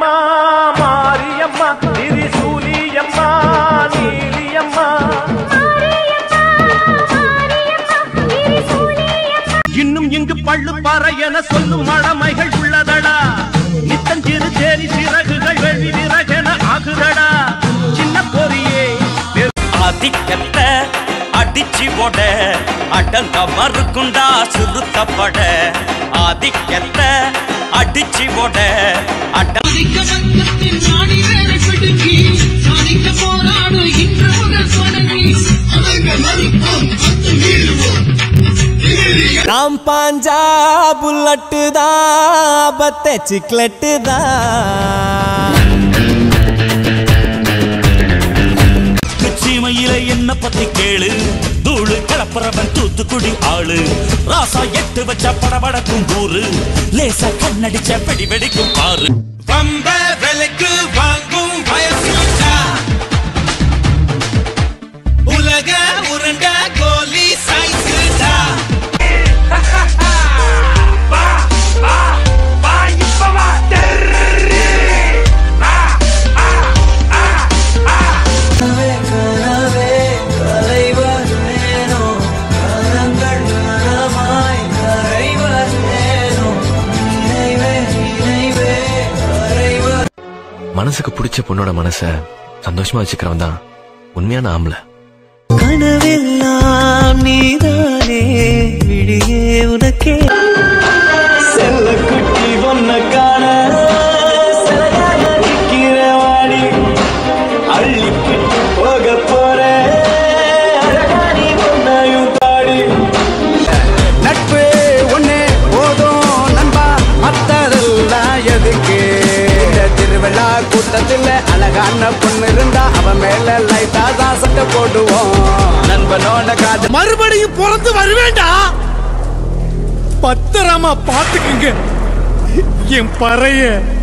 மாரியம்மா மாரியம்மா திரிசூலியம்மா நீலியம்மா இன்னும் இங்கு பள்ளு பாறை என சொல்லும் மழமைகள் உள்ளதடா நித்தஞ்சிறு தேனி சிறகுகள் வெள்ளி விறகென ஆகுதடா சின்ன பொறியே ஆதிக்கத்தை அடிச்சு போட அடங்க மறுக்குண்டா சுருத்தப்பட ஆதிக்கத்தை அடிச்சு போட அட சாதிக்க வங்கத்தின் நாடி வேலை பிடுங்கி சாதிக்க போராடுகின்ற முதல் தொடங்கி நாம் பாஞ்சா புல்லட்டு தான் பத்த சிக்லெட்டு தான் சீமையில என்ன பத்தி கேளு தூளு கலப்புறவன் தூத்துக்குடி ஆளு ராசா எட்டு வச்ச படபடக்கும் ஊரு லேசா கண்ணடிச்ச வெடி வெடிக்கும் பாரு பம்ப விலைக்கு வாங்கும் வயசு உலக உருண்ட கோலி சைஸ்டா மனசுக்கு பிடிச்ச பொண்ணோட மனச சந்தோஷமா வச்சுக்கிறவன் தான் உண்மையான ஆம்பளை கனவெல்லாம் நீதானே விழியே உனக்கே செல்ல குட்டி பொண்ண காண சிறகாக நிக்கிற வாடி அள்ளிக்கிட்டு போக போற அழகாரி பொண்ணையும் தாடி நட்பு ஒண்ணு போதும் நண்பா மத்ததெல்லாம் எதுக்கு இந்த திருவிழா கூட்டத்தில் அழகான பொண்ணு இருந்தா அவன் மேல லைட்டா தான் சட்டை போடுவோம் நண்பனோட காது மறுபடியும் பிறந்து வருவேண்டா பத்திரமா பாத்துக்குங்க என் பறைய